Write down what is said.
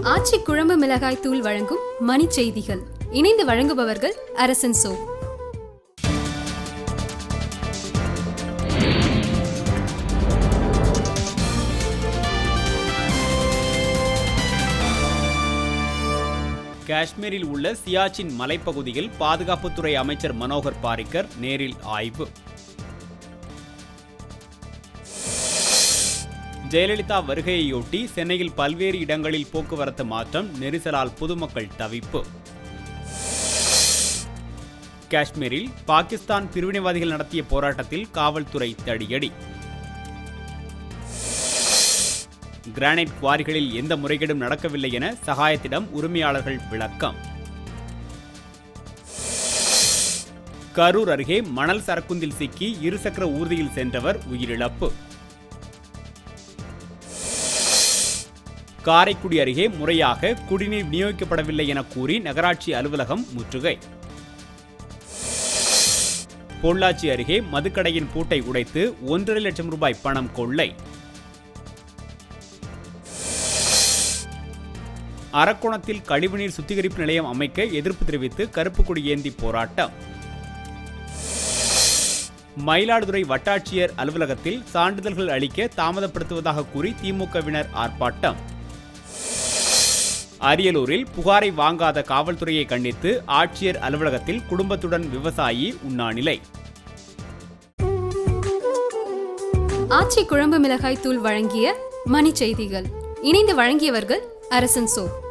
ஆச்சி குழம்பு மிளகாய் தூள் வழங்கும் மணி செய்திகள் இணைந்து வழங்குபவர்கள் அரசன் சோ காஷ்மீரில் உள்ள சியாச்சின் மலைப்பகுதியில் பாதுகாப்புத்துறை அமைச்சர் மனோகர் பாரிக்கர் நேரில் ஆய்வு ஜெயலலிதா வருகையையொட்டி சென்னையில் பல்வேறு இடங்களில் போக்குவரத்து மாற்றம் நெரிசலால் பொதுமக்கள் தவிப்பு காஷ்மீரில் பாகிஸ்தான் பிரிவினைவாதிகள் நடத்திய போராட்டத்தில் காவல்துறை தடியடி கிரானைட் குவாரிகளில் எந்த முறைகேடும் நடக்கவில்லை என சகாயத்திடம் உரிமையாளர்கள் விளக்கம் கரூர் அருகே மணல் சரக்குந்தில் சிக்கி இருசக்கர ஊர்தியில் சென்றவர் உயிரிழப்பு காரைக்குடி அருகே முறையாக குடிநீர் விநியோகிக்கப்படவில்லை என கூறி நகராட்சி அலுவலகம் முற்றுகை பொள்ளாச்சி அருகே மதுக்கடையின் பூட்டை உடைத்து ஒன்றரை லட்சம் ரூபாய் பணம் கொள்ளை அரக்கோணத்தில் கழிவுநீர் சுத்திகரிப்பு நிலையம் அமைக்க எதிர்ப்பு தெரிவித்து கருப்பு கொடி ஏந்தி போராட்டம் மயிலாடுதுறை வட்டாட்சியர் அலுவலகத்தில் சான்றிதழ்கள் அளிக்க தாமதப்படுத்துவதாக கூறி திமுகவினர் ஆர்ப்பாட்டம் அரியலூரில் புகாரை வாங்காத காவல்துறையை கண்டித்து ஆட்சியர் அலுவலகத்தில் குடும்பத்துடன் விவசாயி உண்ணாநிலை ஆச்சி குழம்பு மிளகாய் தூள் வழங்கிய மணி செய்திகள் இணைந்து வழங்கியவர்கள் அரசன் சோ